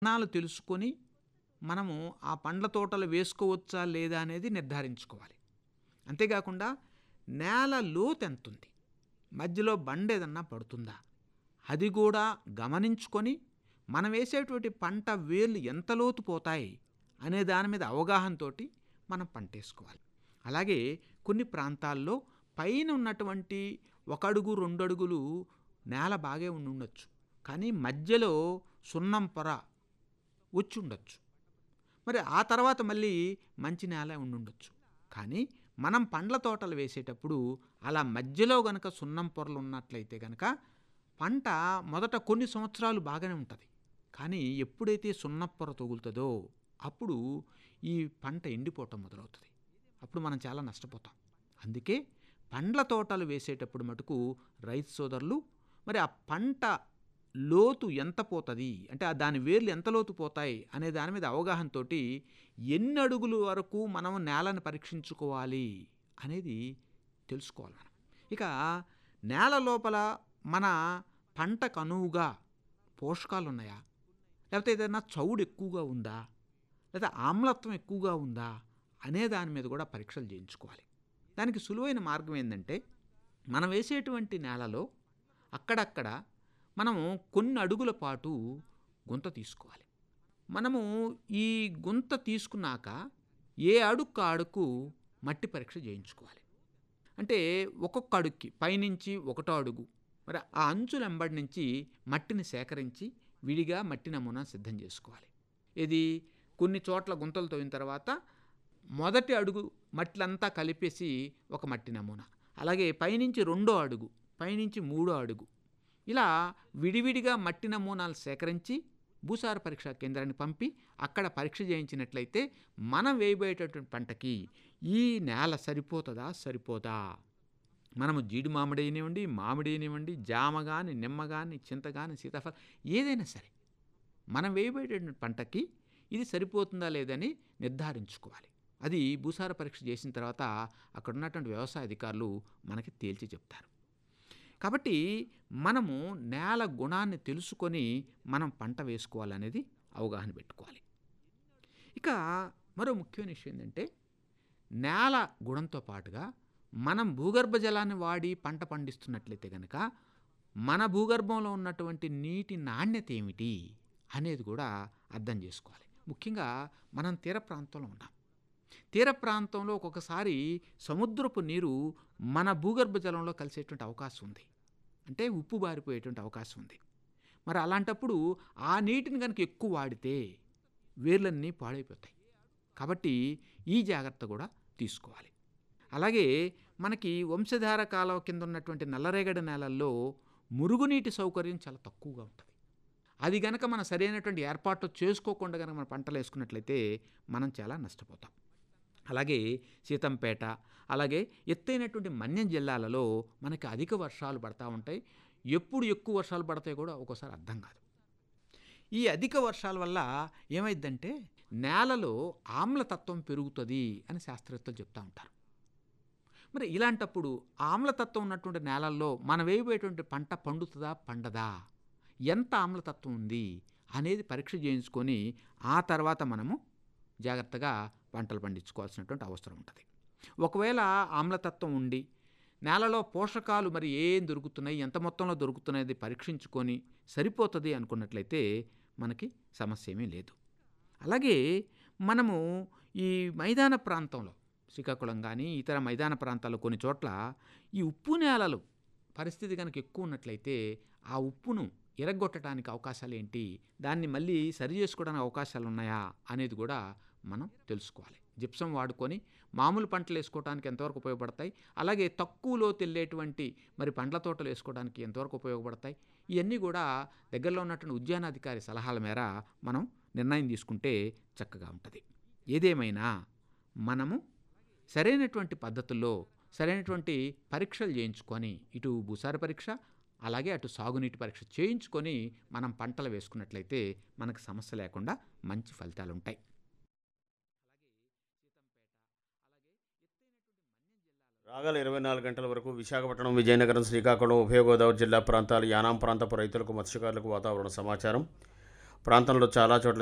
లక్షణాలు తెలుసుకొని మనము ఆ పండ్ల తోటలు వేసుకోవచ్చా లేదా అనేది నిర్ధారించుకోవాలి అంతేకాకుండా నేల లోతు ఎంతుంది మధ్యలో బండ ఏదన్నా పడుతుందా అది కూడా గమనించుకొని మనం వేసేటువంటి పంట వేళ్ళు ఎంత లోతు పోతాయి అనే దాని మీద అవగాహనతోటి మనం పంట వేసుకోవాలి అలాగే కొన్ని ప్రాంతాల్లో పైన ఉన్నటువంటి ఒక అడుగు రెండు అడుగులు నేల బాగే ఉండి ఉండొచ్చు కానీ మధ్యలో సున్నం పొర వచ్చి ఉండొచ్చు మరి ఆ తర్వాత మళ్ళీ మంచి నేల ఉండి ఉండొచ్చు కానీ మనం పండ్ల తోటలు వేసేటప్పుడు అలా మధ్యలో గనక సున్నం పొరలు ఉన్నట్లయితే గనక పంట మొదట కొన్ని సంవత్సరాలు బాగానే ఉంటుంది కానీ ఎప్పుడైతే సున్నం పొర తగులుతుందో అప్పుడు ఈ పంట ఎండిపోవటం మొదలవుతుంది అప్పుడు మనం చాలా నష్టపోతాం అందుకే పండ్ల తోటలు వేసేటప్పుడు మటుకు రైతు సోదరులు మరి ఆ పంట లోతు ఎంత పోతుంది అంటే ఆ దాని వేర్లు ఎంత లోతు పోతాయి అనే దాని మీద అవగాహనతో ఎన్ని అడుగులు వరకు మనం నేలను పరీక్షించుకోవాలి అనేది తెలుసుకోవాలి మనం ఇక నేల లోపల మన పంటకు అనువుగా పోషకాలు ఉన్నాయా లేకపోతే ఏదైనా చౌడు ఎక్కువగా ఉందా లేదా ఆమ్లత్వం ఎక్కువగా ఉందా అనే దాని మీద కూడా పరీక్షలు చేయించుకోవాలి దానికి సులువైన మార్గం ఏంటంటే మనం వేసేటువంటి నేలలో అక్కడక్కడ మనము కొన్ని అడుగుల పాటు గుంత తీసుకోవాలి మనము ఈ గుంత తీసుకున్నాక ఏ అడుగు అడుగు మట్టి పరీక్ష చేయించుకోవాలి అంటే ఒక్కొక్క అడుగుకి పైనుంచి ఒకటో అడుగు మరి ఆ అంచుల వెంబడి నుంచి మట్టిని సేకరించి విడిగా మట్టి నమూనా సిద్ధం చేసుకోవాలి ఇది కొన్ని చోట్ల గుంతలు తవ్విన తర్వాత మొదటి అడుగు మట్టిలంతా కలిపేసి ఒక మట్టి నమూనా అలాగే పైనుంచి రెండో అడుగు పైనుంచి మూడో అడుగు ఇలా విడివిడిగా మట్టి నమూనాలు సేకరించి భూసార పరీక్షా కేంద్రాన్ని పంపి అక్కడ పరీక్ష చేయించినట్లయితే మనం వేయబోయేటటువంటి పంటకి ఈ నేల సరిపోతుందా సరిపోదా మనము జీడి మామిడి అయినివ్వండి మామిడి అయినివ్వండి జామ కానీ నిమ్మ కానీ చింత కానీ సీతాఫలం ఏదైనా సరే మనం వేయబోయేటటువంటి పంటకి ఇది సరిపోతుందా లేదని నిర్ధారించుకోవాలి అది భూసార పరీక్ష చేసిన తర్వాత అక్కడ ఉన్నటువంటి వ్యవసాయ అధికారులు మనకి తేల్చి చెప్తారు కాబట్టి మనము నేల గుణాన్ని తెలుసుకొని మనం పంట వేసుకోవాలనేది అవగాహన పెట్టుకోవాలి ఇక మరో ముఖ్యమైన విషయం ఏంటంటే నేల గుణంతో పాటుగా మనం భూగర్భ జలాన్ని వాడి పంట పండిస్తున్నట్లయితే కనుక మన భూగర్భంలో ఉన్నటువంటి నీటి నాణ్యత ఏమిటి అనేది కూడా అర్థం చేసుకోవాలి ముఖ్యంగా మనం తీర ప్రాంతంలో ఉన్నాం తీర ప్రాంతంలో ఒక్కొక్కసారి సముద్రపు నీరు మన భూగర్భ జలంలో కలిసేటువంటి అవకాశం ఉంది అంటే ఉప్పు బారిపోయేటువంటి అవకాశం ఉంది మరి అలాంటప్పుడు ఆ నీటిని కనుక ఎక్కువ వాడితే వేర్లన్నీ పాడైపోతాయి కాబట్టి ఈ జాగ్రత్త కూడా తీసుకోవాలి అలాగే మనకి వంశధార కాలువ కింద ఉన్నటువంటి నల్లరేగడి నేలల్లో మురుగునీటి సౌకర్యం చాలా తక్కువగా ఉంటుంది అది గనక మనం సరైనటువంటి ఏర్పాట్లు చేసుకోకుండా కనుక మన పంటలు వేసుకున్నట్లయితే మనం చాలా నష్టపోతాం అలాగే సీతంపేట అలాగే ఎత్తైనటువంటి మన్యం జిల్లాలలో మనకి అధిక వర్షాలు పడతా ఉంటాయి ఎప్పుడు ఎక్కువ వర్షాలు పడతాయి కూడా ఒక్కోసారి అర్థం కాదు ఈ అధిక వర్షాల వల్ల ఏమైందంటే నేలలో ఆమ్లతత్వం పెరుగుతుంది అని శాస్త్రవేత్తలు చెప్తూ ఉంటారు మరి ఇలాంటప్పుడు ఆమ్లతత్వం ఉన్నటువంటి నేలల్లో మనం వేయబోయేటువంటి పంట పండుతుందా పండదా ఎంత ఆమ్లతత్వం ఉంది అనేది పరీక్ష చేయించుకొని ఆ తర్వాత మనము జాగ్రత్తగా పంటలు పండించుకోవాల్సినటువంటి అవసరం ఉంటుంది ఒకవేళ ఆమ్లతత్వం ఉండి నేలలో పోషకాలు మరి ఏం దొరుకుతున్నాయి ఎంత మొత్తంలో దొరుకుతున్నాయి పరీక్షించుకొని సరిపోతుంది అనుకున్నట్లయితే మనకి సమస్య ఏమీ లేదు అలాగే మనము ఈ మైదాన ప్రాంతంలో శ్రీకాకుళం కానీ ఇతర మైదాన ప్రాంతాల్లో కొన్ని చోట్ల ఈ ఉప్పు నేలలు పరిస్థితి కనుక ఎక్కువ ఉన్నట్లయితే ఆ ఉప్పును ఎరగొట్టడానికి అవకాశాలు ఏంటి దాన్ని మళ్ళీ సరి చేసుకోవడానికి అవకాశాలు ఉన్నాయా అనేది కూడా మనం తెలుసుకోవాలి జిప్సం వాడుకొని మామూలు పంటలు వేసుకోవడానికి ఎంతవరకు ఉపయోగపడతాయి అలాగే తక్కువలో తెల్లేటువంటి మరి పండ్ల తోటలు వేసుకోవడానికి ఎంతవరకు ఉపయోగపడతాయి ఇవన్నీ కూడా దగ్గరలో ఉన్నటువంటి ఉద్యానాధికారి సలహాల మేర మనం నిర్ణయం తీసుకుంటే చక్కగా ఉంటుంది ఏదేమైనా మనము సరైనటువంటి పద్ధతుల్లో సరైనటువంటి పరీక్షలు చేయించుకొని ఇటు భూసార పరీక్ష అలాగే అటు సాగునీటి పరీక్ష చేయించుకొని మనం పంటలు వేసుకున్నట్లయితే మనకు సమస్య లేకుండా మంచి ఫలితాలు ఉంటాయి రాగల ఇరవై నాలుగు గంటల వరకు విశాఖపట్నం విజయనగరం శ్రీకాకుళం ఉభయ గోదావరి జిల్లా ప్రాంతాలు యానాం ప్రాంతపు రైతులకు మత్స్యకారులకు వాతావరణ సమాచారం ప్రాంతంలో చాలా చోట్ల